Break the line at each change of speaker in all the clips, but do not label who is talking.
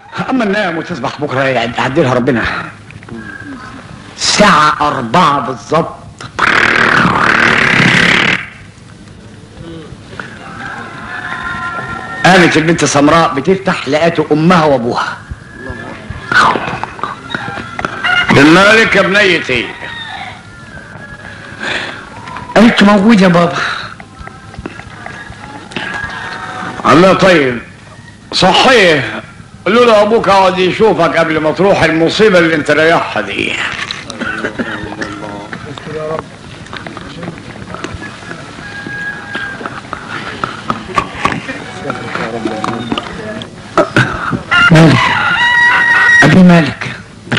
اما ننام وتصبح بكره يعدي لها ربنا الساعة أربعة بالظبط قامت البنت سمراء بتفتح لقته أمها وأبوها
المالك يا بنيتي
قالت موجود يا بابا
عمي طيب صحيه لولا ابوك عاوز يشوفك قبل ما تروح المصيبه اللي انت رايحها دي
مالك أبي مالك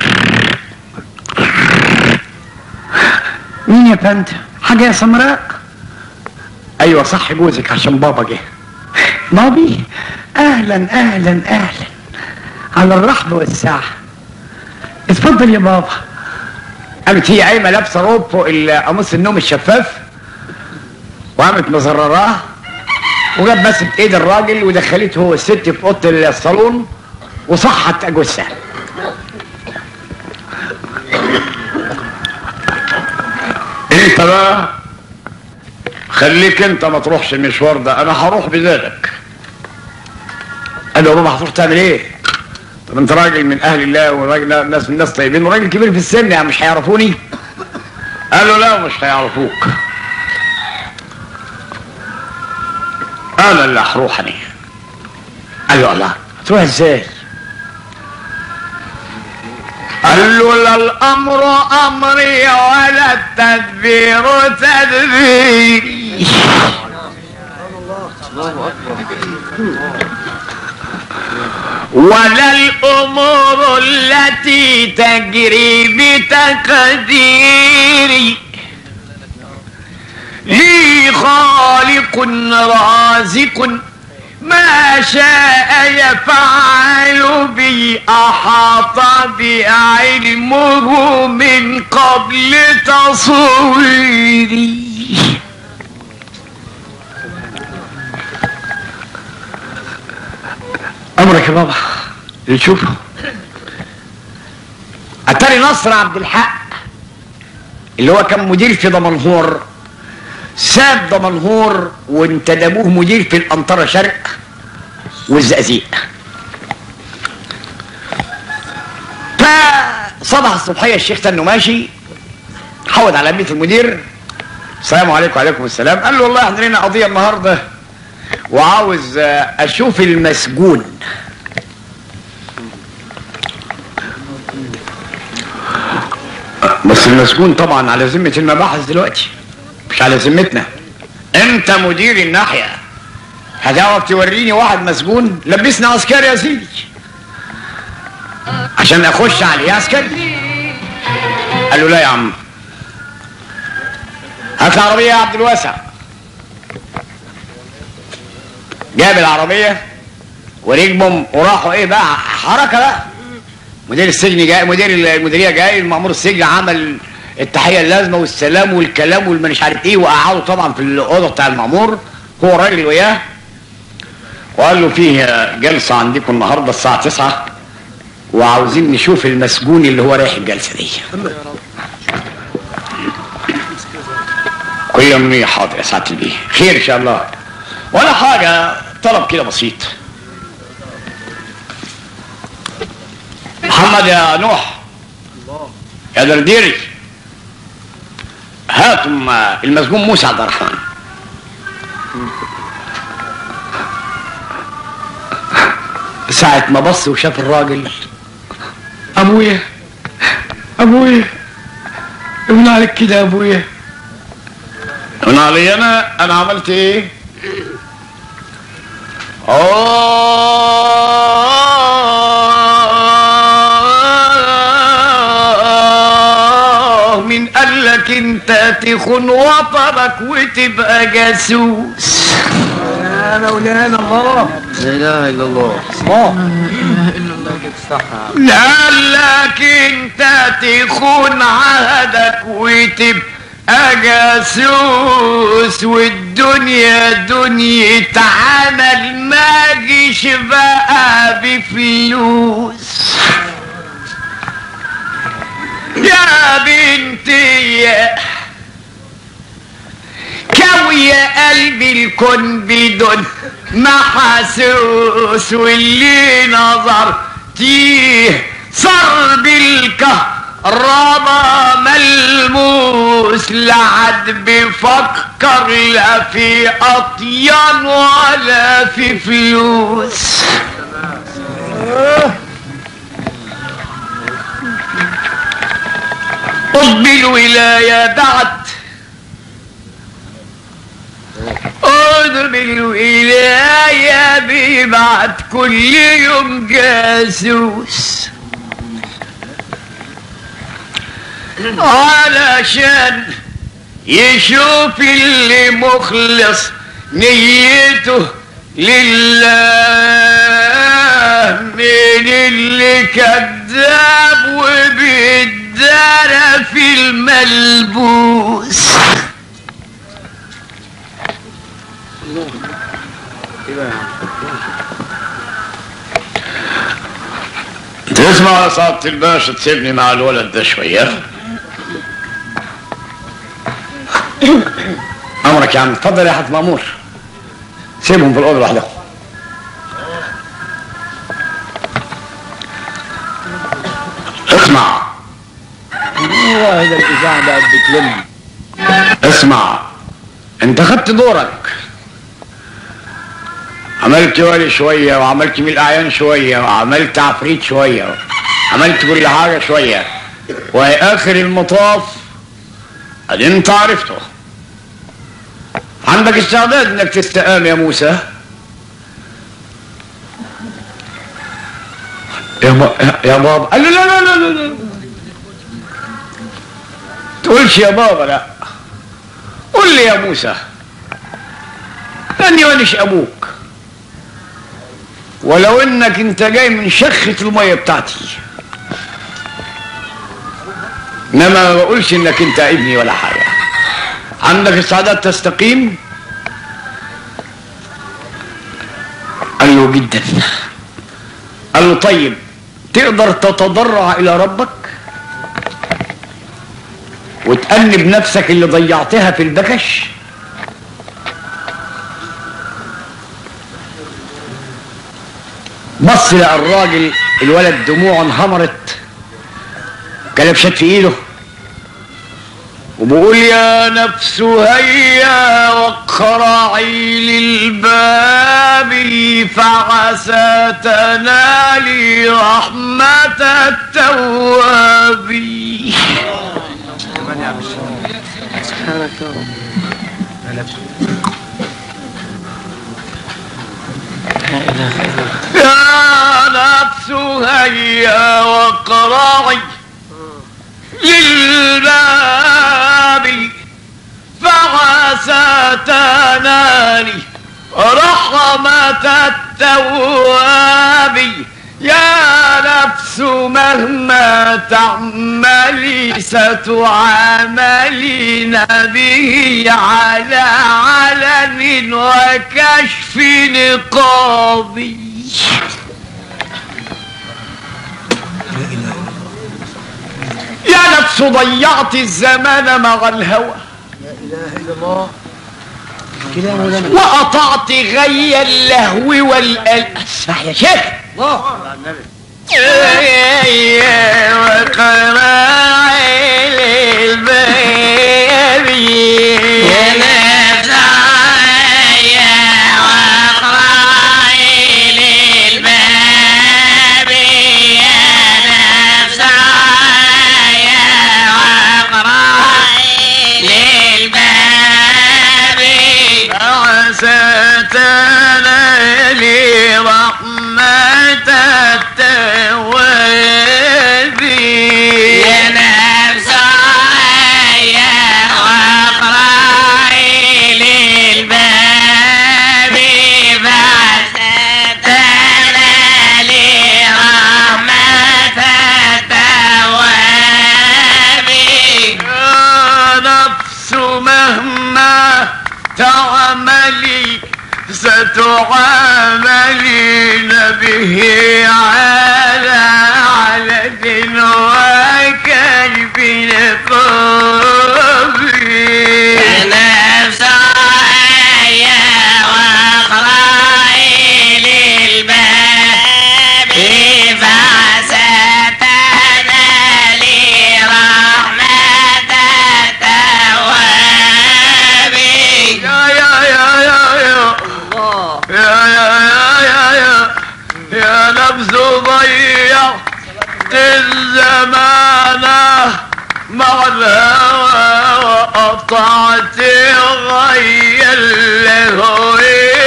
مين يا فندم حاجة يا سمراء أيوة صح جوزك عشان بابا جه بابي أهلا أهلا أهلا على الرحب والسعة اتفضل يا بابا قامت هي قايمة لابسة روب فوق ال- قميص النوم الشفاف وقامت مزرراه وجاب ماسك ايد الراجل ودخلته هو الست في اوضه الصالون وصحت اجوزها
انت بقى خليك انت ما تروحش المشوار ده انا هروح بذاتك
قال له يا بابا هتروح تعمل ايه؟
طب انت راجل من اهل الله وراجل ناس من ناس طيبين
وراجل كبير في السن يعني مش هيعرفوني
قالوا لا مش هيعرفوك انا اللي هروح انا
قال له الله هتروح ازاي؟
قال له لا الامر امري ولا التدبير تدبيري ولا الامور التي تجري بتقديري لي خالق رازق ما شاء يفعل بي احاط بعلمه من قبل تصويري
امرك يا بابا نشوفه اتاري نصر عبد الحق اللي هو كان مدير في دمنهور ساب دمنهور وانتدبوه مدير في الانطره شرق والزقازيق فصبح الصبحيه الشيخ تنو ماشي حود على بيت المدير السلام عليكم وعليكم السلام قال له والله احنا لنا قضيه النهارده وعاوز آه، اشوف المسجون بس المسجون طبعا على ذمه المباحث دلوقتي مش على ذمتنا انت مدير الناحيه هتعرف توريني واحد مسجون لبسني عسكري يا سيدي عشان اخش عليه عسكري قال له لا يا عم هات العربيه يا عبد الواسع جاب العربيه وركبهم وراحوا ايه بقى حركه بقى مدير السجن جاي مدير المديريه جاي المأمور السجن عمل التحيه اللازمه والسلام والكلام والمش عارف ايه وقعدوا طبعا في الاوضه بتاع المأمور هو الراجل وياه وقال له فيه جلسه عندكم النهارده الساعه 9 وعاوزين نشوف المسجون اللي هو رايح الجلسه دي كل يوم حاضر يا سعاده البيه خير ان شاء الله ولا حاجه طلب كده بسيط محمد يا نوح يا درديري هاتم المسجون موسى عبد الرحمن ساعة ما بص وشاف الراجل أبويا أبويا ابن عليك كده يا أبويا
انا علي انا انا عملت ايه
آه مين قال لك انت تخون وطنك وتبقى جاسوس
يا مولانا الله
لا اله الا الله
قال لك انت تخون عهدك وتبقى جاسوس والدنيا دنيا عمل ما جيش بقى بفلوس
الكون بدون محسوس واللي نظر تيه صار بالكهرباء ملموس لعد بفكر لا في اطيان ولا في فلوس طب الولاية بعد قطب الولاية بيبعت كل يوم جاسوس علشان يشوف اللي مخلص نيته لله من اللي كذاب وبيدار في الملبوس تسمع يا سعادة الباشا تسيبني مع الولد ده شوية أمرك يا عم اتفضل يا حاج مأمور سيبهم في الأوضة لوحدهم اسمع
والله ده الاذاعه بقت بتلم
اسمع انت خدت دورك عملت ولي شوية وعملت من الأعيان شوية وعملت عفريت شوية عملت كل حاجة شوية وآخر المطاف ادي انت عرفته عندك استعداد انك تستقام يا موسى يا, با... يا بابا قال له لا لا لا لا لا تقولش يا بابا لا قول لي يا موسى لاني مانيش ابوك ولو انك انت جاي من شخة المية بتاعتي انما ما بقولش انك انت ابني ولا حاجة عندك استعداد تستقيم قال له جدا قال له طيب تقدر تتضرع الى ربك وتأنب نفسك اللي ضيعتها في البكش بص لقى الراجل الولد دموعه انهمرت كلبشت في ايده وبقول يا نفس هيا واقرعي للباب فعسى تنالي رحمة التواب يا نفس هيا واقرعي للباب فعسى تنالي رحمة التواب يا نفس مهما تعملي ستعاملين به على علن وكشف نقابي يا نفس ضيعت الزمان مع الهوى
كده يا مولانا
وقطعت غي اللهو والأل اسمع يا شيخ وقراعي للباب يا نفس يا وقراعي للباب يا نفس يا وقراعي للباب عسى تنالي رحمة التواب يا نفس يا وقراعي للباب فعسى تنالي رحمة التواب يا نفس مهما تعملي ستعاملين به على علد وكلب نقابي نفس يا منذ ضيعت الزمانة مع الهوى وقطعت غي الهوى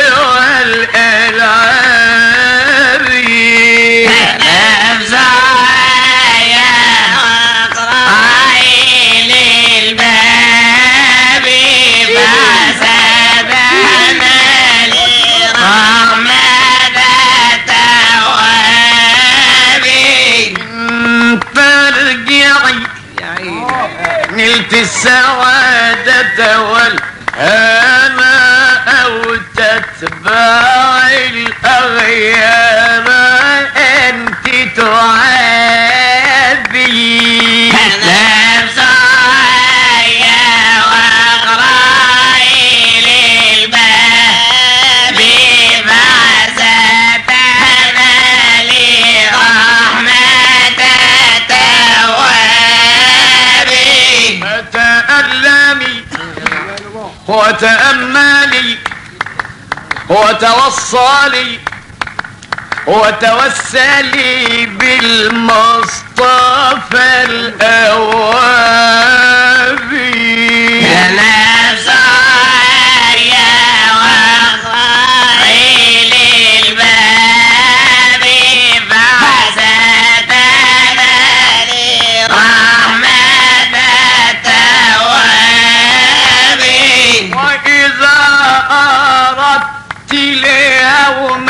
والإلعاب ترجعي نلت السعادة والهنا أو تتبع الأغيار أنت تعابي تألمي وتأملي وتوصلي وتوسلي بالمصطفى الأوابي وإذا أردت اليوم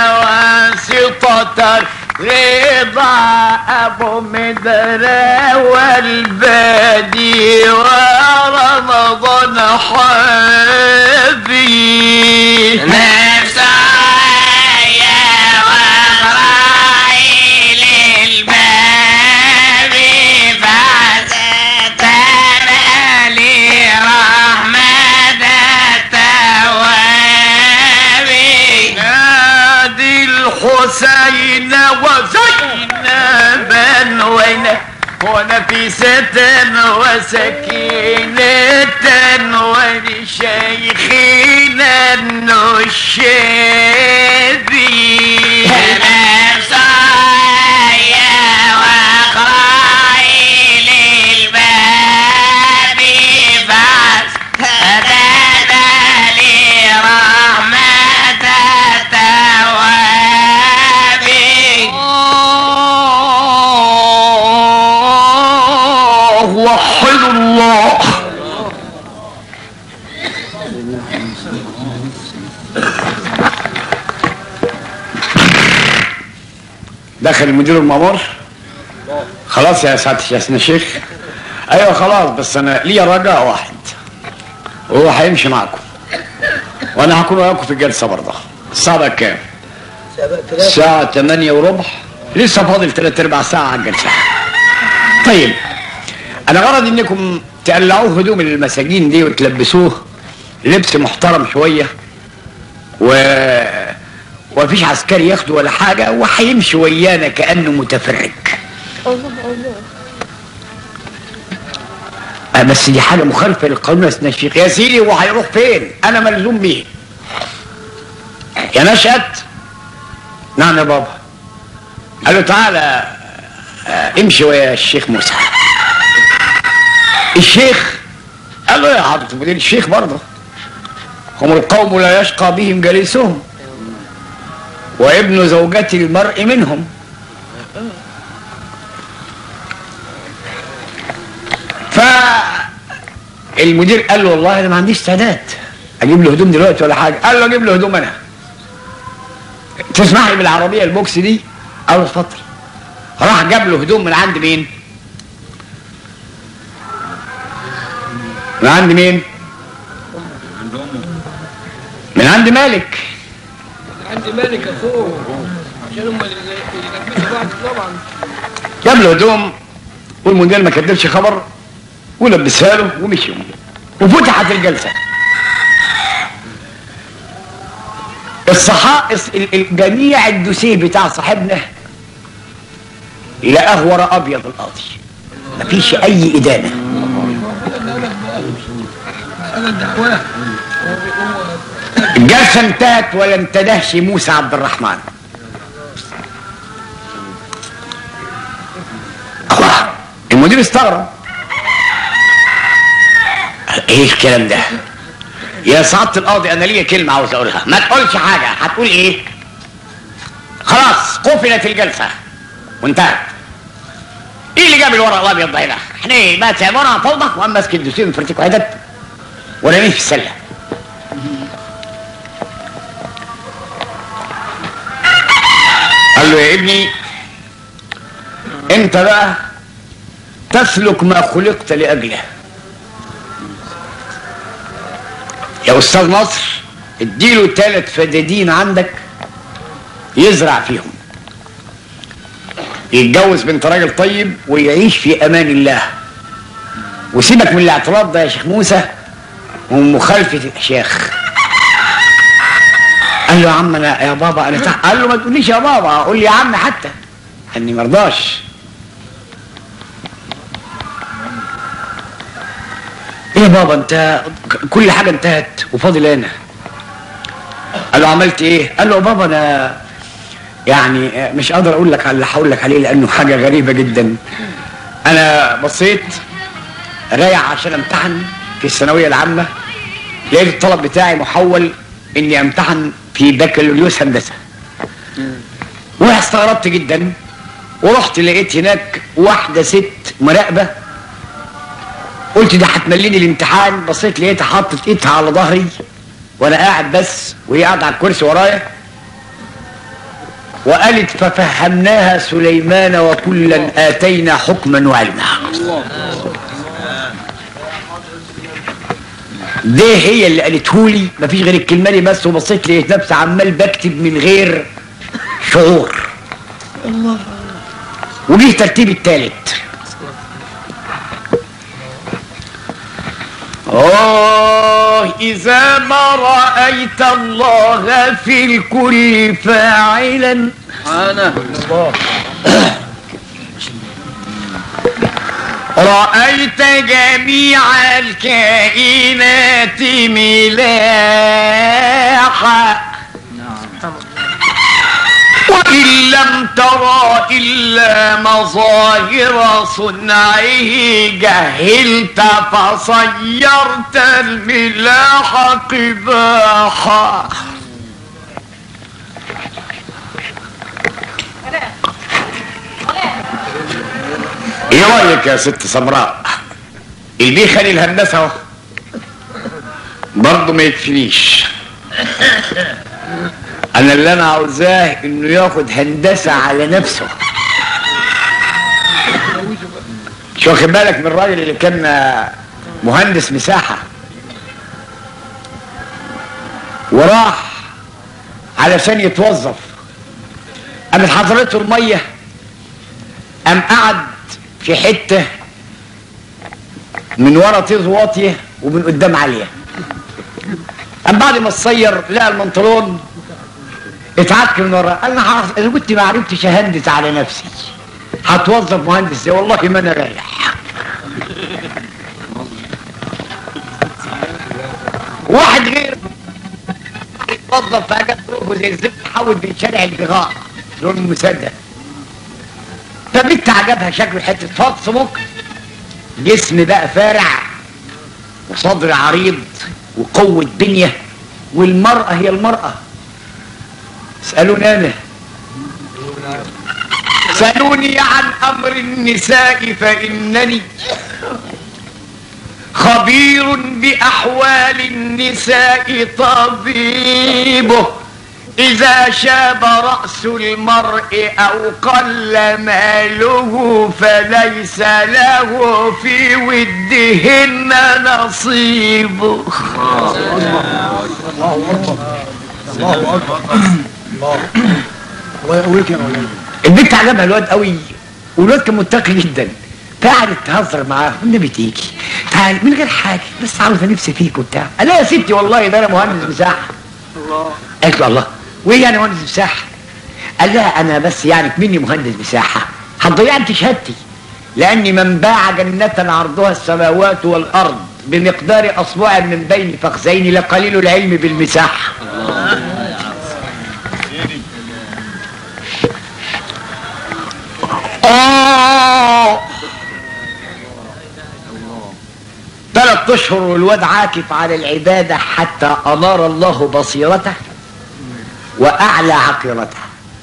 واسطة رضا أبو مدرى والبادي ورمضان حبي نادي الحسين وزينبا وين ونفيسة وسكينة ولشيخنا النشابي الله وحد الله دخل المدير المأمور خلاص يا سعادة ياسين الشيخ ايوه خلاص بس انا ليا رجاء واحد وهو هيمشي معاكم وانا هكون وياكم في الجلسه برضه الساعه بقى كام؟ الساعة 8 وربع لسه فاضل ثلاث ارباع ساعة على الجلسة طيب انا غرض انكم تقلعوه هدوم المساجين دي وتلبسوه لبس محترم شوية و ومفيش عسكري ياخده ولا حاجة وهيمشي ويانا كأنه متفرج آه بس دي حاجة مخالفة للقانون يا سيدنا الشيخ يا سيدي هو هيروح فين؟ أنا ملزوم بيه يا نشأت نعم يا بابا قال له تعالى آه، امشي ويا الشيخ موسى الشيخ قال له يا حضرة المدير الشيخ برضه هم القوم لا يشقى بهم جليسهم وابن زوجة المرء منهم فالمدير قال له والله انا ما عنديش استعداد اجيب له هدوم دلوقتي ولا حاجه قال له اجيب له هدوم انا تسمح لي بالعربيه البوكس دي قال له اتفضل راح جاب له هدوم من عند مين من عند مين من عند مالك
عندي مالك اخوه عشان هم اللي اللي لبسوا بعض طبعا
جاب له هدوم والمدير ما كدبش خبر ولبسها له ومشي وفتحت الجلسه الصحائف ال- الجميع الدوسيه بتاع صاحبنا لقاه ورا ابيض القاضي مفيش اي ادانه
انا الدعواه
الجلسه انتهت ولا انتدهش موسى عبد الرحمن
المدير استغرب ايه الكلام ده يا سعادة القاضي انا ليا كلمة عاوز اقولها ما تقولش حاجة هتقول ايه خلاص قفلت الجلسة وانتهت ايه اللي جاب الورق الابيض ده هنا احنا ايه بقى تعملوا عن فوضى وقام ماسك الدوسين من فرتك وحدت ورميه في السله قال له يا ابني انت بقى تسلك ما خلقت لاجله يا استاذ نصر اديله ثلاث فدادين عندك يزرع فيهم يتجوز بنت راجل طيب ويعيش في امان الله وسيبك من الاعتراض ده يا شيخ موسى ومن مخالفه الشيخ قال له يا عم انا يا بابا انا تحت قال له ما تقوليش يا بابا قول لي يا عم حتى اني مرضاش ايه يا بابا انت كل حاجه انتهت وفاضل انا قال له عملت ايه قال له يا بابا انا يعني مش قادر اقول لك على اللي هقول لك عليه لانه حاجه غريبه جدا انا بصيت رايح عشان امتحن في الثانويه العامه لقيت الطلب بتاعي محول اني امتحن في بكالوريوس هندسه وانا استغربت جدا ورحت لقيت هناك واحده ست مراقبه قلت ده هتمليني الامتحان بصيت لقيتها حاطط ايدها على ظهري وانا قاعد بس وهي قاعده على الكرسي ورايا وقالت ففهمناها سليمان وكلا اتينا حكما وعلما ده هي اللي قالته لي مفيش غير الكلمه دي بس وبصيت لقيت نفسي عمال بكتب من غير شعور الله وجه ترتيب التالت آه إذا ما رأيت الله في الكل فاعلا
أنا
رأيت جميع الكائنات ملاحا وإن لم ترى إلا مظاهر صنعه جهلت فصيرت الملاح قباحا ايه رايك يا ست سمراء البيخني الهندسه اهو برضه ما يكفينيش انا اللي انا عاوزاه انه ياخد هندسه على نفسه مش واخد بالك من الراجل اللي كان مهندس مساحه وراح علشان يتوظف قامت حضرته الميه قام قعد في حته من ورا طيز واطيه ومن قدام عاليه قام بعد ما تصير لقى البنطلون اتعك من ورا قال انا هعرف- اذا كنت ما عرفتش اهندس على نفسي هتوظف مهندس ازاي والله ما انا رايح واحد غير يتوظف في حاجات ظروفه زي الزفت حول بين شارع البغاء لون مسدد فبنت عجبها شكل حته فط ممكن جسم بقى فارع وصدر عريض وقوة بنية والمرأة هي المرأة اسألوني أنا سألوني عن أمر النساء فإنني خبير بأحوال النساء طبيبه إذا شاب رأس المرء أو قل ماله فليس له في ودهن نصيب
الله يقويك يا مولانا
البنت عجبها الواد قوي والواد كان متقي جدا فقعدت تهزر معاه والنبي تيجي تعال من غير حاجه بس عاوزه نفسي فيك وبتاع قال لها يا ستي والله ده انا مهندس مساحه قالت له الله وايه يعني مهندس مساحه قال لها انا بس يعني مني مهندس مساحه هتضيع انت شهادتي لاني من باع جنه عرضها السماوات والارض بمقدار اصبع من بين فخذين لقليل العلم بالمساحه آه
ثلاث اشهر والواد عاكف على العباده حتى انار الله بصيرته واعلى عقيرته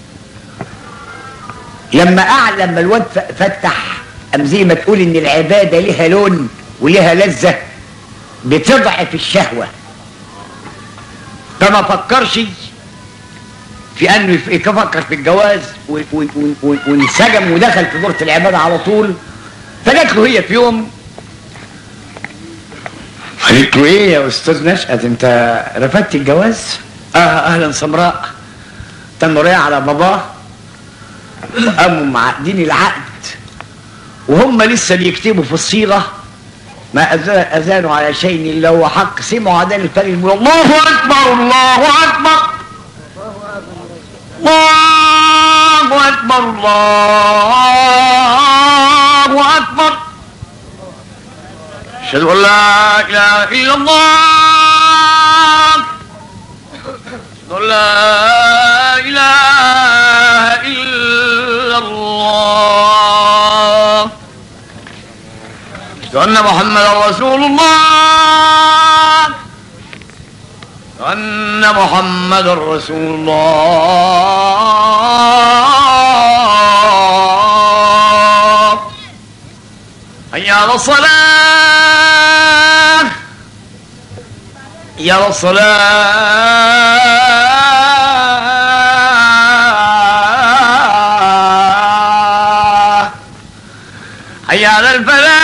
لما اعلى لما الواد ف- فتح ام زي ما تقول ان العباده لها لون ولها لذه بتضعف الشهوه فما فكرش في انه يف- يفكر في الجواز و- و- و- و- وانسجم ودخل في دورة العباده على طول فجات له هي في يوم قالت له ايه يا استاذ نشأت انت رفضت الجواز؟ اه اهلا سمراء تم رايح على باباه وقاموا معقدين العقد وهم لسه بيكتبوا في الصيغه ما أذ- اذانوا على شيء الا هو حق سمعوا عدان الفرق يقول الله اكبر الله اكبر الله اكبر الله اكبر اشهد ان لا اله الا الله اشهد ان لا اله الا الله اشهد ان محمدا رسول الله أن محمد رسول الله حي على الصلاة يا الصلاة حي على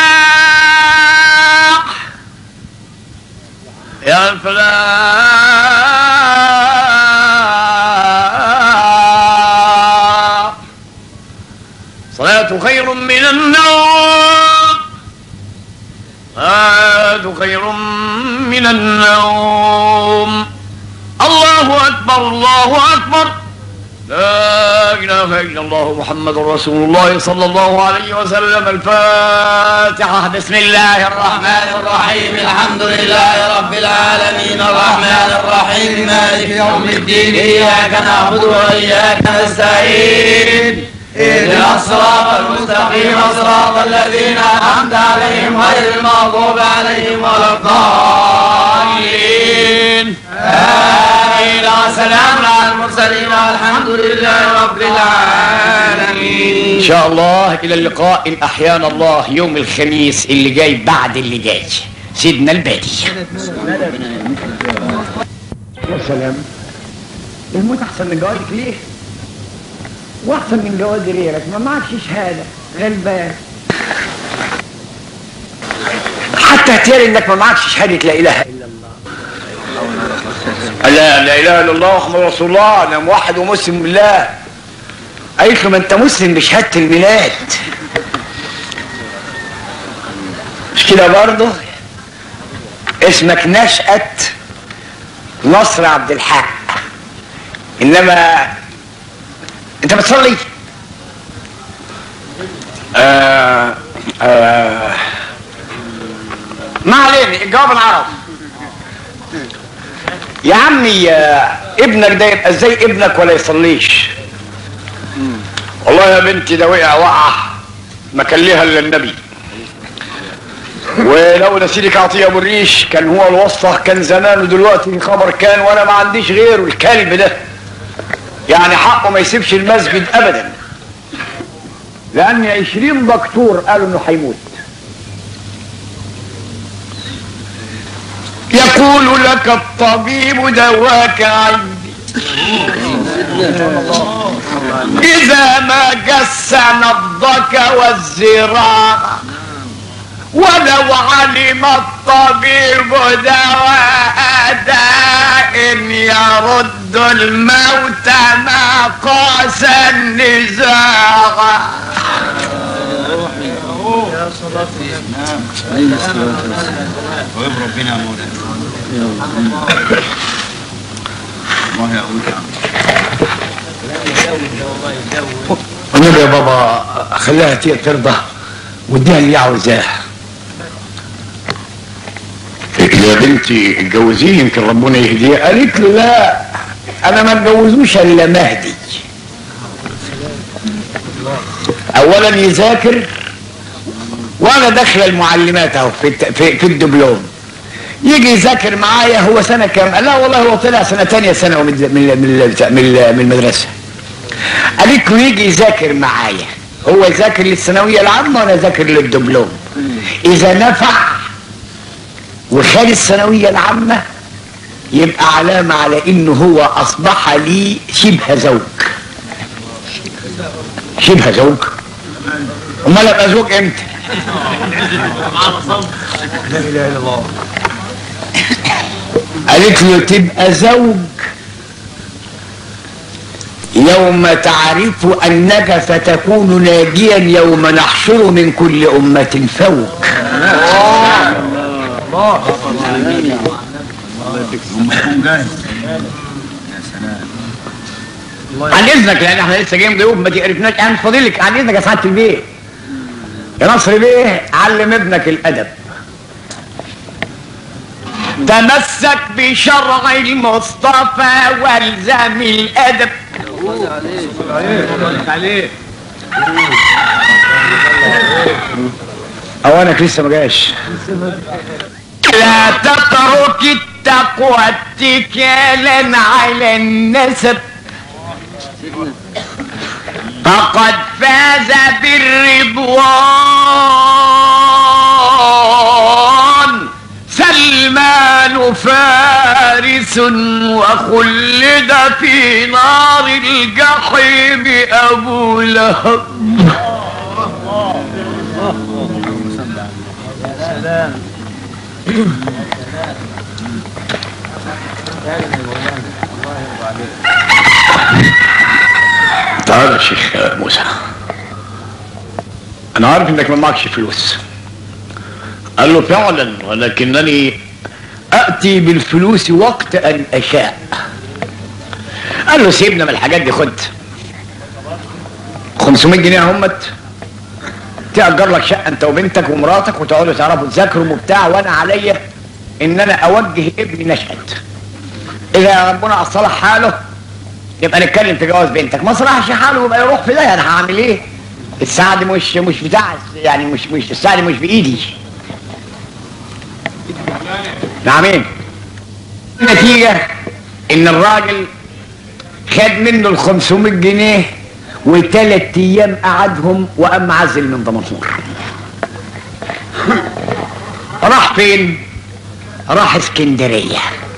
الفلاح يا الفلاح صلاة خير من النوم صلاة خير من النوم الله أكبر الله أكبر لا إله إلا الله محمد رسول الله صلى الله عليه وسلم الفاتحة بسم الله الرحمن
الرحيم الحمد لله رب العالمين الرحمن الرحيم مالك يوم الدين إياك نعبد وإياك نستعين اهدنا الصراط المستقيم صراط الذين أنعمت عليهم غير المغضوب عليهم ولا الضالين آمين وسلام على المرسلين والحمد لله رب العالمين
إن شاء الله إلى اللقاء إن أحيانا الله يوم الخميس اللي جاي بعد اللي جاي سيدنا البادي يا سلام الموت أحسن من جوازك ليه؟ وأحسن من جواز غيرك ما معكش شهادة غلبان حتى اعتبر انك ما معكش شهادة لا اله الا
لا لا اله الا الله محمد رسول الله انا موحد ومسلم بالله
قالت له ما انت مسلم بشهادة الميلاد مش كده برضه اسمك نشأت نصر عبد الحق انما انت بتصلي
آه آه
ما علينا الجواب العربي يا عمي آه، ابنك ده يبقى ازاي ابنك ولا يصليش
والله يا بنتي ده وقع وقعه ما كان ليها الا النبي ولو نسيلك عطيه ابو الريش كان هو الواسطه كان زمان ودلوقتي خبر كان وانا ما عنديش غيره الكلب ده يعني حقه ما يسيبش المسجد ابدا لان عشرين دكتور قالوا انه هيموت يقول لك الطبيب دواك عندي إذا ما قس نبضك والزراعة ولو علم الطبيب دواء داء يرد الموت ما قاس النزاع
النبي يا بابا خليها تي- ترضى واديها اللي هي عاوزاه
يا بنتي اتجوزيه يمكن ربنا يهديها
قالت له لا انا ما اتجوزوش الا مهدي اولا يذاكر وانا داخله المعلمات اهو في, الت- في, في الدبلوم
يجي يذاكر معايا هو سنه كام قال لا والله هو طلع سنه تانية سنه من من من من, من المدرسه قالت له يجي يذاكر معايا هو يذاكر للثانويه العامه وانا اذاكر للدبلوم اذا نفع وخد الثانويه العامه يبقى علامه على انه هو اصبح لي شبه زوج شبه زوج امال ابقى زوج امتى قالت له تبقى زوج يوم تعرف انك ستكون ناجيا يوم نحشر من كل امه فوق عن اذنك لان احنا لسه جايين ضيوف ما تعرفناش عن فضيلك عن اذنك يا سعاده البيه يا نصر بيه علم ابنك الادب تمسك بشرع المصطفى والزم الادب اوانك لسه ما جاش لا تترك التقوى اتكالا على النسب فقد فاز بالرضوان سلمان فارس وخلد في نار الجحيم ابو لهب تعال يا شيخ موسى انا عارف انك ما معكش فلوس قال له فعلا ولكنني اتي بالفلوس وقت ان اشاء قال له سيبنا من الحاجات دي خد 500 جنيه همت تأجر لك شقة انت وبنتك ومراتك وتقعدوا تعرفوا تذاكروا وبتاع وانا عليا ان انا اوجه ابني نشأت اذا ربنا اصلح حاله يبقى نتكلم في جواز بنتك ما صلحش حاله يبقى يروح في ده انا هعمل ايه السعد مش مش بتاع يعني مش مش السعد مش بايدي نعمين النتيجة ان الراجل خد منه ال 500 جنيه وثلاث ايام قعدهم وقام معزل من دمنهور راح فين راح اسكندريه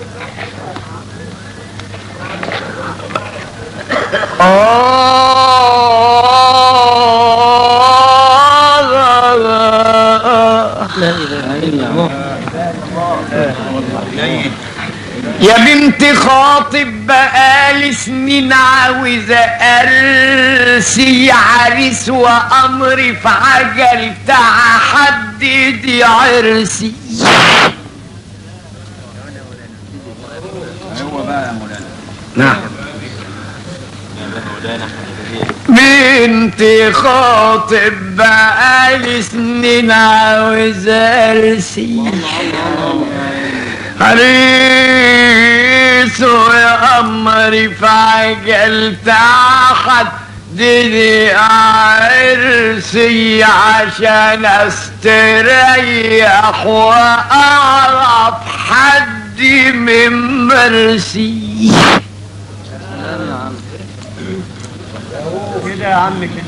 يا بنت خاطب بقالي سنين عاوزة أرسي عريس وأمري في عجل تعا حددي عرسي نعم بنت خاطب بقالي سنين عاوزة أرسي عريس يا أمري في عجل تحت دني عرسي عشان استريح واعرف حد من مرسي
كده يا عم كده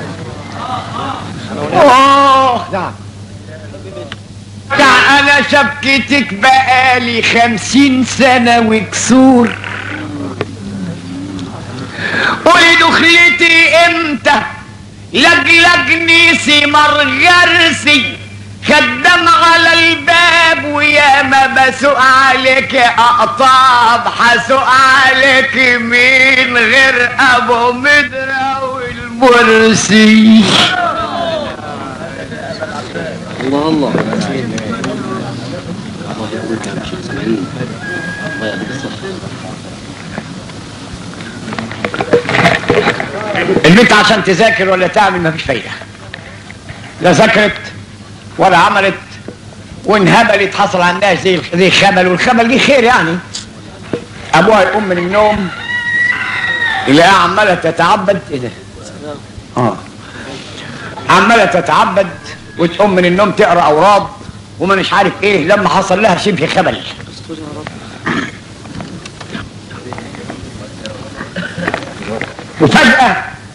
اوه نعم انا شبكتك بقالي خمسين سنة وكسور قولي دخلتي امتى لجلجني ثمر غرسي خدام على الباب ويا ما بسوق عليك اقطاب حسوق عليك مين غير ابو مدرة والمرسي
الله الله
البنت عشان تذاكر ولا تعمل مفيش فايدة لا ذاكرت ولا عملت وانهبلت حصل عندها زي زي خمل والخمل دي خير يعني ابوها يقوم من النوم يلاقيها عماله تتعبد ايه ده؟ اه عماله تتعبد وتقوم من النوم تقرا اوراد وما مش عارف ايه لما حصل لها شبه خبل وفجأة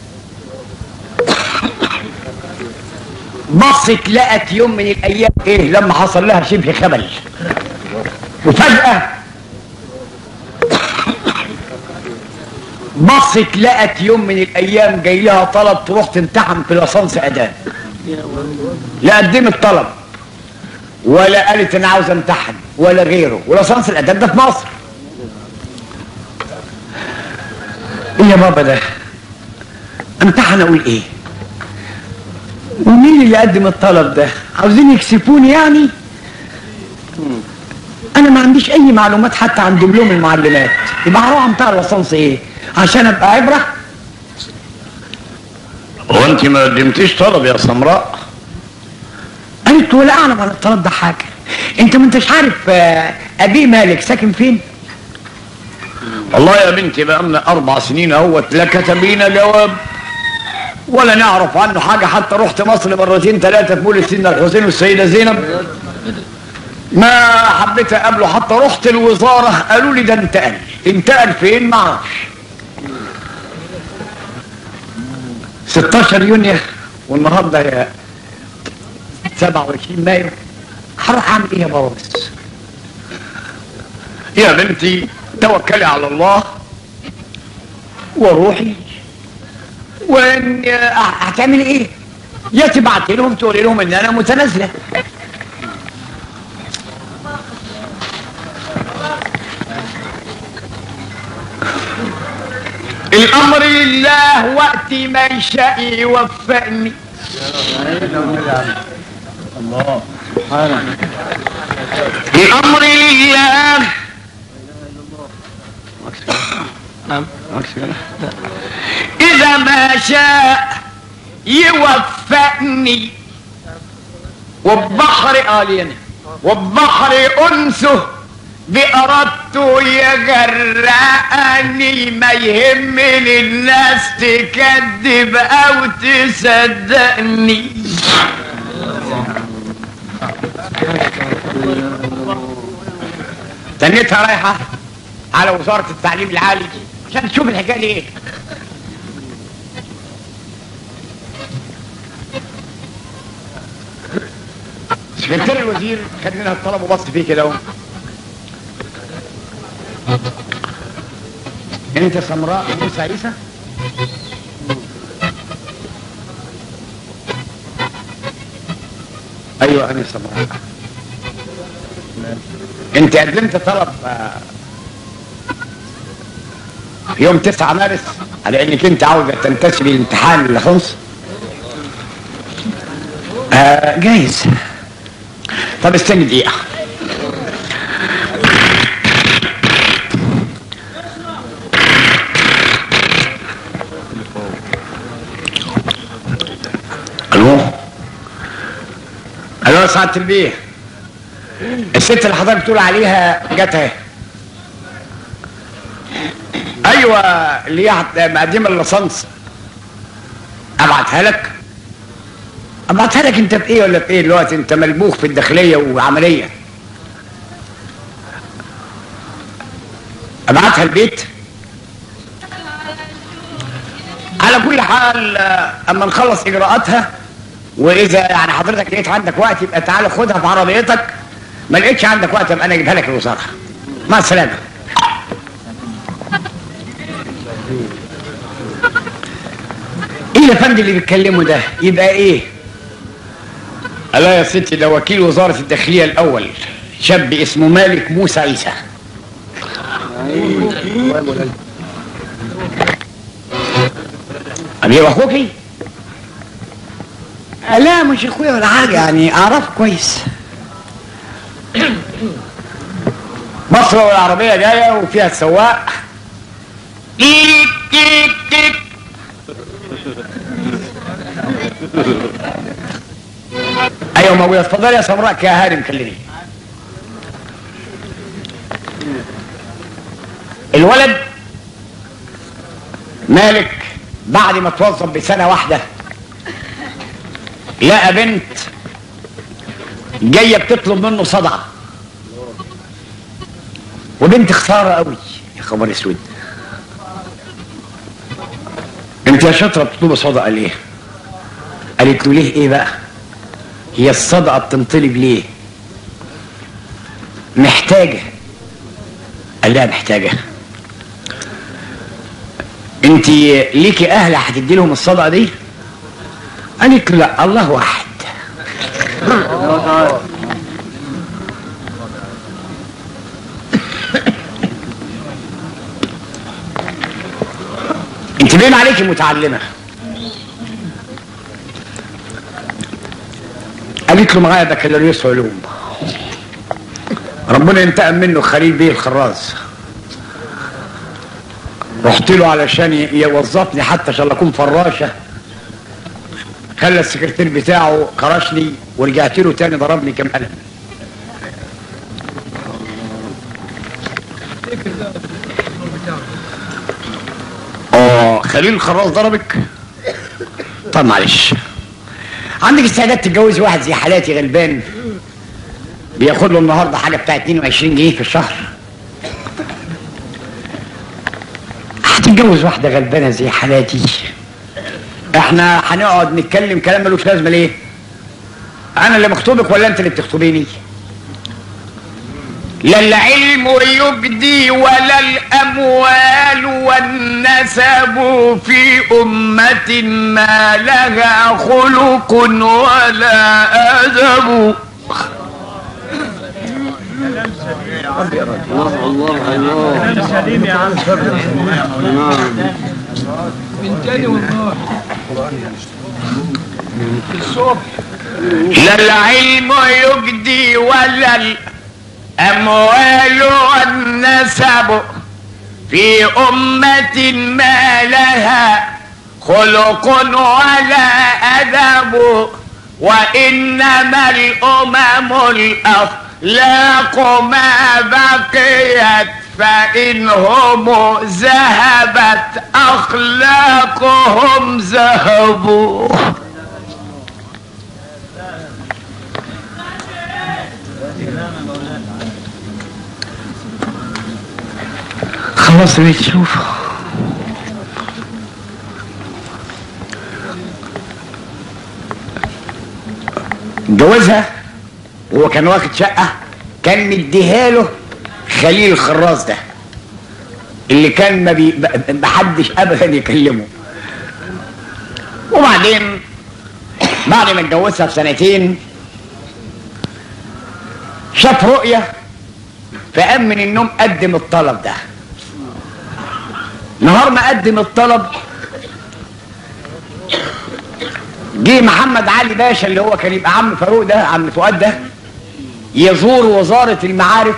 بصت لقت يوم من الايام ايه لما حصل لها شبه خبل وفجأة بصت لقت يوم من الايام جاي لها طلب تروح تمتحن في لصنص اداب لا قدمت طلب ولا قالت انا عاوز امتحن ولا غيره ولصنص الاداب ده في مصر ايه يا بابا ده امتحن اقول ايه ومين اللي قدم الطلب ده عاوزين يكسفوني يعني انا ما عنديش اي معلومات حتى عن دبلوم المعلمات يبقى هروح امتحن لصنص ايه عشان ابقى عبره
هو انت ما قدمتيش طلب يا سمراء
قالت ولا اعلم عن الطلب ده حاجه انت ما انتش عارف آه، ابي مالك ساكن فين
والله يا بنتي بقالنا اربع سنين اهوت لا كتب لنا جواب
ولا نعرف عنه حاجه حتى رحت مصر مرتين ثلاثه في مولد سيدنا الحسين والسيده زينب ما حبيت اقابله حتى رحت الوزاره قالوا لي ده انتقل انتقل فين ما اعرفش 16 يونيو والنهارده يا 27 مايو هروح اعمل ايه يا بابا بس
يا بنتي
توكلي على الله وروحي وان هتعمل ايه يا تبعت لهم تقول لهم ان انا متنازله الامر لله وقت ما يشاء يوفقني الامر لله إذا ما شاء يوفقني والبحر قالين والبحر أنسه بإرادته يغرقني ما يهمني الناس تكذب أو تصدقني تنيتها رايحة على وزارة التعليم العالي عشان تشوف الحكاية دي ايه سكرتير الوزير خد منها الطلب وبص فيه كده اهو انت سمراء موسى عيسى ايوه انا سمراء انت قدمت طلب آه، في يوم 9 مارس على انك انت عاوزه تنتسبي الامتحان اللصنص آه جايز طب استني دقيقه الو الو يا سعاده البيه الست اللي حضرتك بتقول عليها جت اهي ايوه اللي هي هت- مقدمه اللصنص ابعتها لك ابعتها لك انت بايه ولا بايه دلوقتي انت ملبوخ في الداخليه وعمليه ابعتها البيت على كل حال آه، اما نخلص اجراءاتها واذا يعني حضرتك لقيت عندك وقت يبقى تعالى خدها في عربيتك ما لقيتش عندك وقت يبقى انا اجيبها لك الوزاره مع السلامه ايه يا فندم اللي بيتكلموا ده يبقى ايه لا يا ستي ده وكيل وزارة الداخلية الأول شاب اسمه مالك موسى عيسى أبي أخوكي؟ لا مش أخويا ولا حاجة يعني أعرفه كويس مصر والعربية جاية وفيها السواق كيك كيك كيك ايوه موجود اتفضلي يا سمراء يا هارم كلمني الولد مالك بعد ما توظف بسنة واحدة لقى بنت جايه بتطلب منه صدقه وبنت خساره قوي يا خبر اسود انت يا شاطره بتطلب صدقه ليه قالت له ليه ايه بقى هي الصدقه بتنطلب ليه محتاجه قال لها محتاجه انت ليكي اهل هتدي لهم الصدقه دي قالت له لا الله واحد انت باين عليكي متعلمه قالت له معايا بكالوريوس علوم ربنا ينتقم منه خليل بيه الخراز رحت له علشان ي- يوظفني حتى عشان اكون فراشه خلى السكرتير بتاعه كرشني ورجعت له تاني ضربني كم قلم اه خليل الخراز ضربك طب معلش عندك استعداد تتجوز واحد زي حالاتي غلبان بياخد له النهارده حاجه بتاع 22 جنيه في الشهر هتتجوز واحده غلبانه زي حالاتي احنا هنقعد نتكلم كلام ملوش لازمه ليه انا اللي مخطوبك ولا انت اللي بتخطبيني لا العلم يجدي ولا الاموال والنسب في امه ما لها خلق ولا ادب
من تاني والله الصبح
لا العلم يجدي ولا الأموال والنسب في أمة ما لها خلق ولا أدب وإنما الأمم الأخلاق ما بقيت فإنهم ذهبت أخلاقهم ذهبوا خلاص بقيت تشوف جوزها وهو كان واخد شقة كان مديها له خليل الخراز ده اللي كان ما بي ما حدش ابدا يكلمه وبعدين بعد ما اتجوزها بسنتين شاف رؤية فقام من النوم قدم الطلب ده نهار ما قدم الطلب جه محمد علي باشا اللي هو كان يبقى عم فاروق ده عم فؤاد ده يزور وزارة المعارف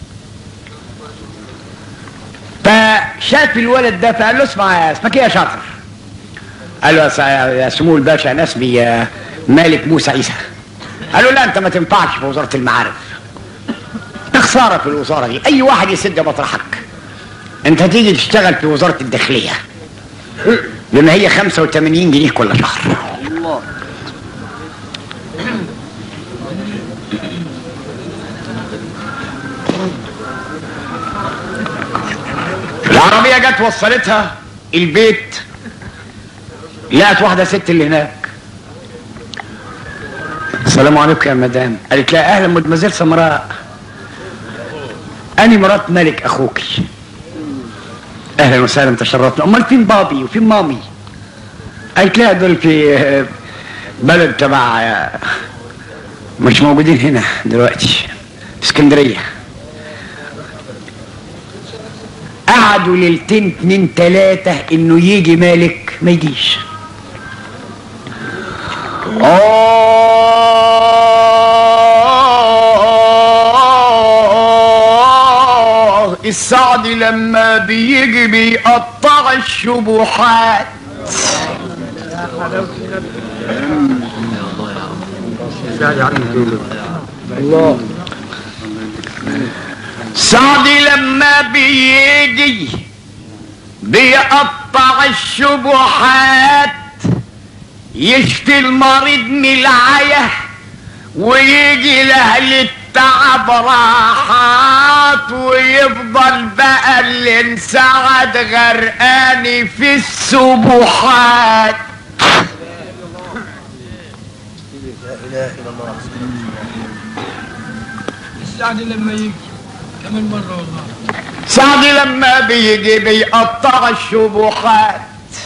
فشاف الولد ده فقال له اسمع يا اسمك ايه يا شاطر قال له يا س- يا سمو الباشا انا اسمي آه، مالك موسى عيسى قال له لا انت ما تنفعش في وزارة المعارف ده خسارة في الوزارة دي اي واحد يسد مطرحك انت تيجي تشتغل في وزارة الداخلية لان هي 85 جنيه كل شهر العربية جت وصلتها البيت لقت واحدة ست اللي هناك السلام عليكم يا مدام قالت لها اهلا مدمزيل سمراء انا مرات ملك اخوكي اهلا وسهلا تشرفنا امال فين بابي وفين مامي قالت لها دول في آه، بلد تبع آه، مش موجودين هنا دلوقتي في اسكندريه قعدوا ليلتين اتنين تلاتة انه يجي مالك ما يجيش آه السعد لما بيجي بيقطع الشبهات سعد لما بيجي بيقطع الشبهات يشفي المريض من العيه ويجي لاهل التعب راحات ويفضل بقى اللي انسعد غرقان في السبحات
السعد لما يجي كمان مرة والله
سعد لما بيجي بيقطع الشبهات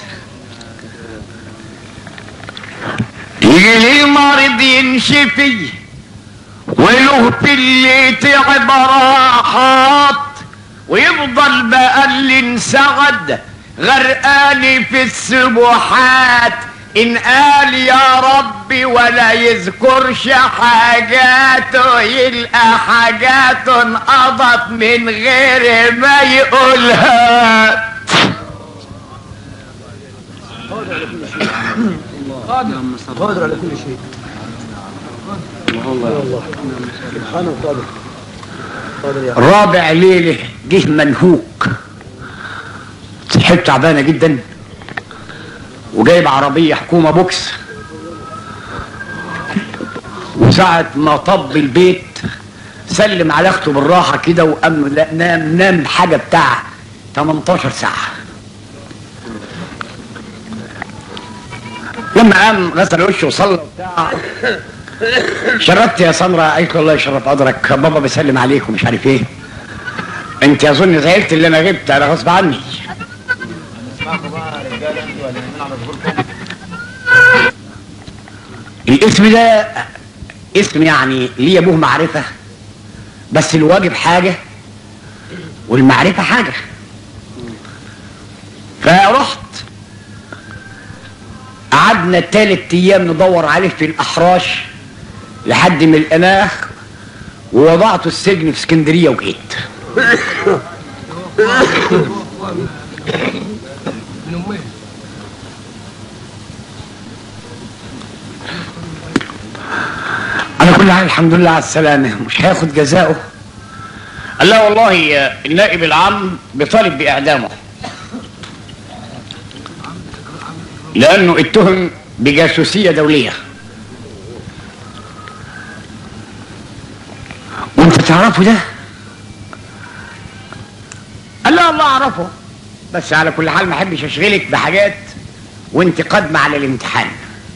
يجي المريض ينشفي وله في اللي تعب راحات ويفضل بقى اللي انسعد غرقان في السبحات ان قال يا ربي ولا يذكرش حاجاته يلقى حاجات قضت من غير ما يقولها
قادر على كل شيء والله سبحانه قادر قادر يا
رابع ليلة جه منهوك صحته تعبانة جدا وجايب عربية حكومة بوكس وساعة ما طب البيت سلم على اخته بالراحة كده وقام لا- نام نام حاجة بتاع 18 ساعة لما قام غسل وشه وصلى وبتاع شربت يا سمرة قالت له الله يشرف قدرك بابا بيسلم عليك ومش عارف ايه انت اظن زعلت اللي انا غبت انا غصب عني الاسم ده اسم يعني ليه ابوه معرفة بس الواجب حاجة والمعرفة حاجة فرحت قعدنا تالت ايام ندور عليه في الاحراش لحد ما لقناه ووضعته السجن في اسكندريه وجيت
من امين
انا كل حال الحمد لله على السلامه مش هياخد جزاؤه قال لا والله النائب العام بيطالب باعدامه لانه اتهم بجاسوسيه دوليه وانت تعرفه ده قال لا الله اعرفه بس على كل حال ما احبش اشغلك بحاجات وانت قادمه على الامتحان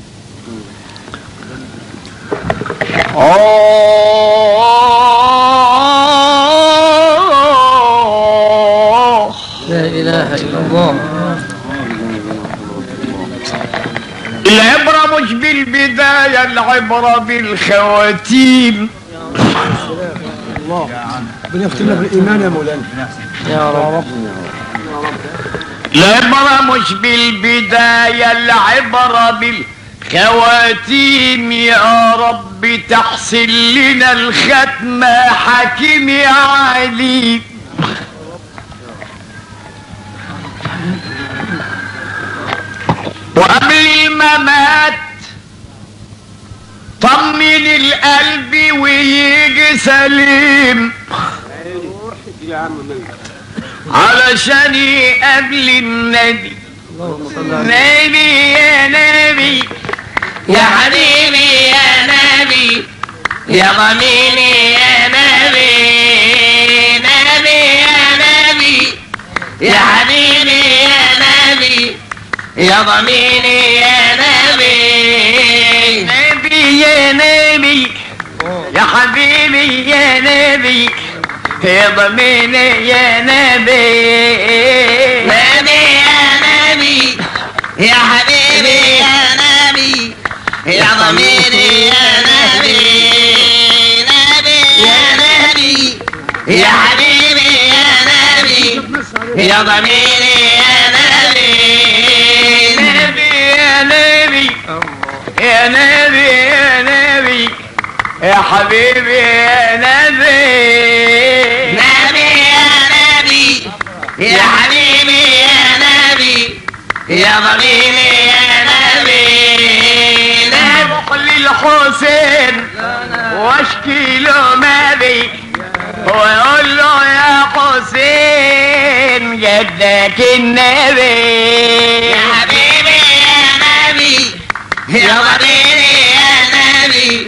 آه
لا اله الا الله
العبرة مش بالبداية العبرة بالخواتيم
ربنا يختمنا بالايمان يا مولانا يا رب
العبرة مش بالبداية العبرة بالخواتيم يا رب تحصل لنا الختمة حكيم يا عليم وقبل الممات طمن القلب ويجي سليم علشان يقابل النبي نبي يا نبي يا حبيبي يا نبي يا ضميني يا نبي نبي يا نبي يا حبيبي يا نبي يا ضميني يا نبي نبي يا نبي يا حبيبي يا نبي يا ضميني يا نبي نبي يا نبي يا حبيبي يا نبي يا ضميري يا نبي نبي يا نبي يا حبيبي يا نبي يا ضميري يا نبي نبي يا نبي يا نبي يا نبي يا حبيبي يا نبي نبي يا نبي يا حبيبي يا نبي يا ضميري يا نبي نروح للحسين واشكي له مالي ويقول له يا حسين جدك النبي يا حبيبي يا نبي يا ضميري يا نبي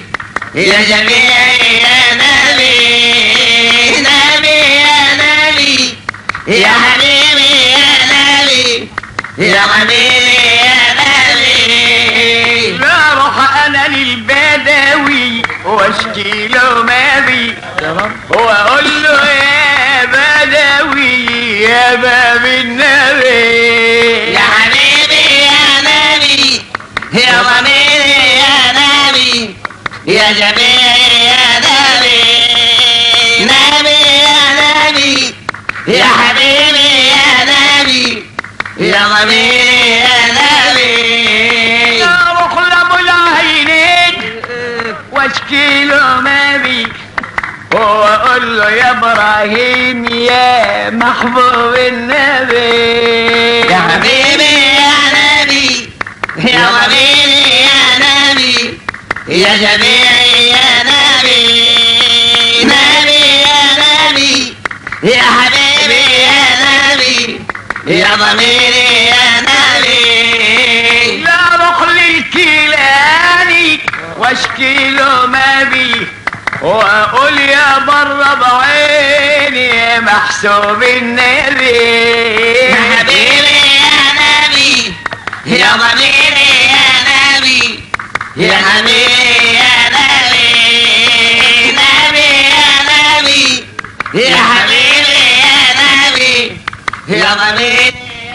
يا جميعي يا نبي نبي يا نبي يا حبيبي يا نبي يا حبيبي يا نبي
لا اروح انا للبدوي واشكي له ما بي واقول له يا بدوي يا باب النبي
يا حبيبي يا نبي يا ضميري يا نبي يا جميعي يا نبي نبي يا نبي يا حبيبي يا نبي يا ضميري يا نبي
لا اروح لابو العينين واشكي له ما بي واقول له يا ابراهيم يا محبوب النبي
يا حبيبي يا نبي يا ضميري يا نبي يا جميعي يا نبي نبي يا نبي يا حبيبي يا نبي يا ضميري يا نبي
لا اروح للكيلاني واشكي له ما بي واقول يا بره بعيني يا محسوب النبي
يا حبيبي يا نبي يا ضميري يا نبي يا حبيبي يا نبي نبي يا نبي يا حبيبي يا نبي يا ضميري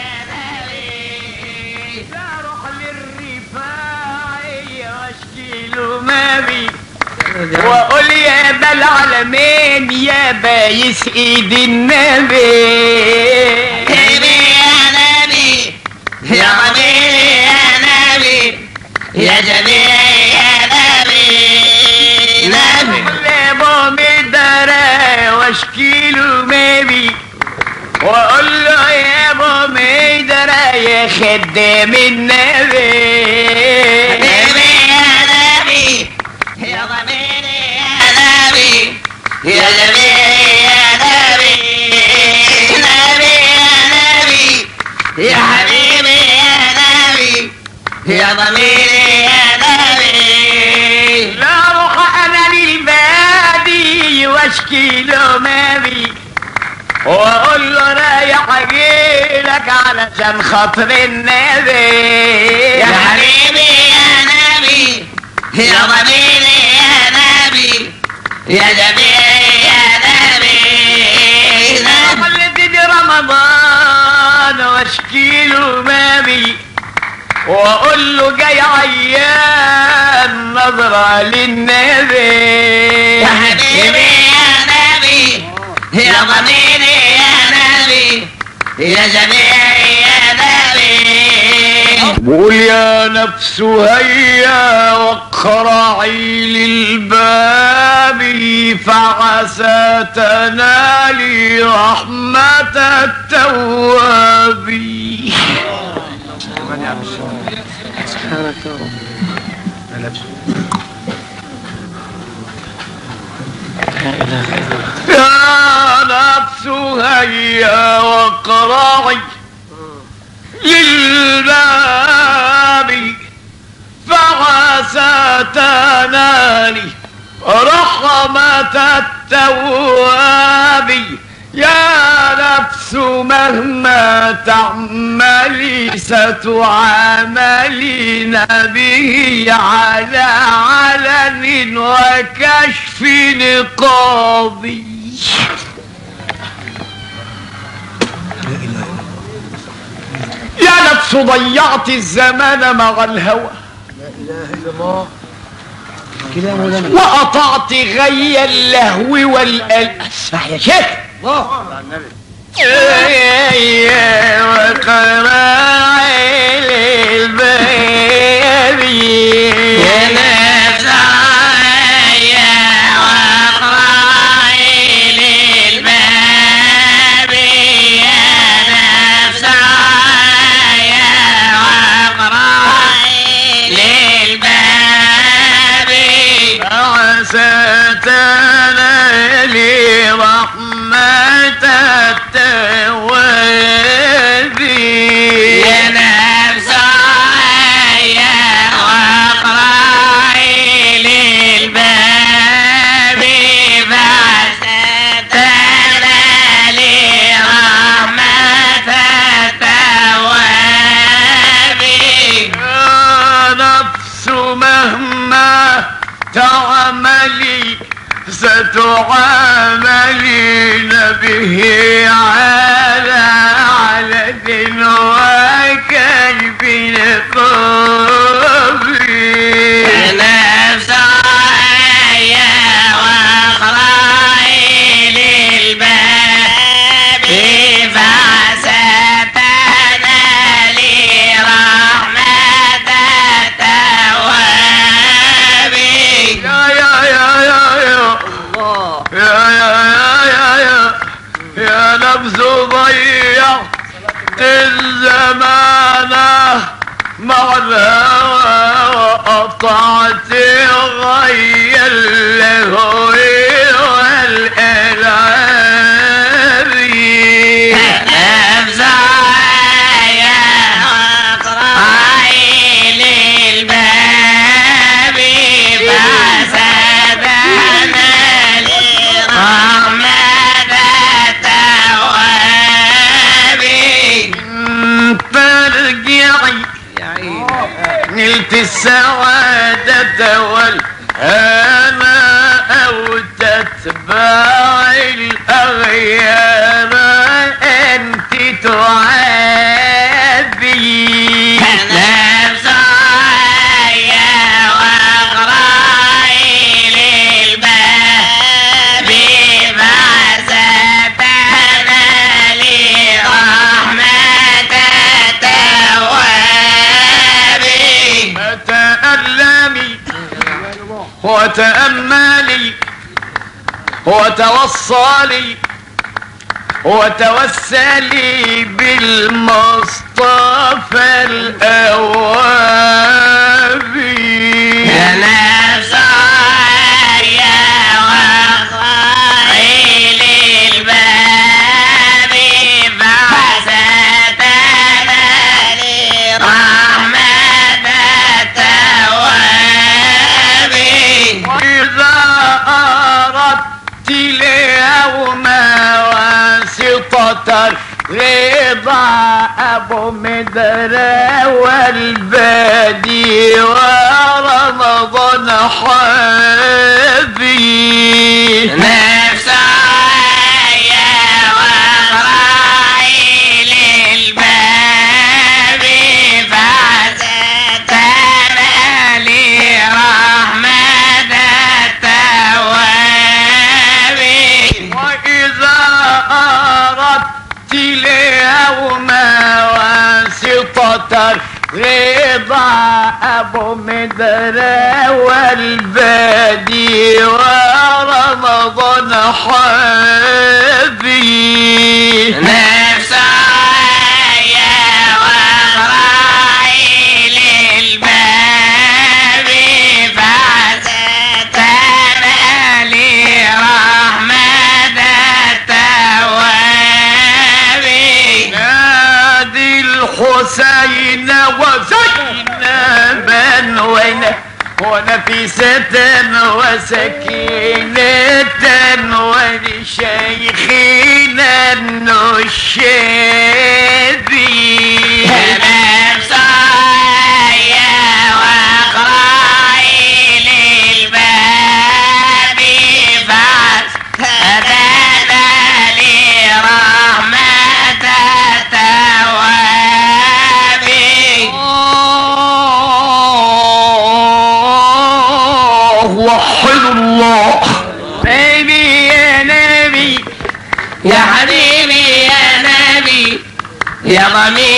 لا اروح للرفاعي واشكي له ما بي واقول يا ذا العالمين يا بايس ايد النبي
نبي يا نبي يا ضميري يا نبي يا جميعي يا نبي نبي
لابو مدرى واشكي له مابي واقول له يا ابو مدرى يا خدام النبي
نبي يا نبي يا ضميري يا نبي يا جميعي يا نبي نبي يا نبي يا حبيبي يا نبي يا ضميري يا نبي
لا اروح انا للبادي واشكي له مابي واقول له رايح اجيلك علشان خاطر النبي
يا حبيبي يا نبي يا ضميري يا نبي يا جميعي يا نبي نبي
خلتني رمضان واشكي له مابي واقول له جاي عيان نظرة للنبي
يا حبيبي يا نبي يا ضميري يا نبي يا جميعي يا نبي
قول يا نفس هيا واقرعي للباب فعسى تنالي رحمة التواب يا نفس هيا واقرعي للباب فعسى تنالي رحمة التواب يا نفس مهما تعملي ستعاملين به على علن وكشف نقاضي يا نفس ضيعت الزمان مع الهوى وقطعت غي اللهو والقلب اسمع يا شيخ وقراعي للباب
يا نفس هيا واقرعي للباب يا نفس هيا واقرعي للباب
عسى تنالي رحمة التواب
يا نفس هيا واقرعي للباب
ما تعملي ستعاملين به على علد وكلب قبري
نفس يا واقرأي للباب فستنالي رحمة التواب
يا يا يا يا يا يا يا يا يا يا نفس ضيعت الزمان مع الهوى وقطعت غي اللهو والإلعاب
نفس يا واقرأي للباب فستنالي رحمة التواب
ترجعي نلت السعادة والهنا أو تتبع الأغيار أنت تعابي
نفس يا واقرأي للباب فستنالي رحمة التواب
تألمي وتأملي وتوصلي وتوسلي بالمصطفى الأوابي
نفس يا واقرأي للباب فستنالي رحمة التواب
وإذا أردت اليوم واسطة رضا أبو مدرى والبادي ورمضان حبي
نفس يا واقرأي للباب فستنالي رحمة التواب
وإذا أردت اليوم واسطة رضا أبو مدرى والبادي ورمضان حبي
نفس يا واقرأي للباب فستنالي رحمة التواب
نادي الحسين وزينبا وين ونفيسة وسكينة ولشيخنا النشابي
نفس يا واقرأي للباب فستنالي رحمة التواب
وحد الله نبي يا نبي
يا حبيبي يا نبي يا ضمير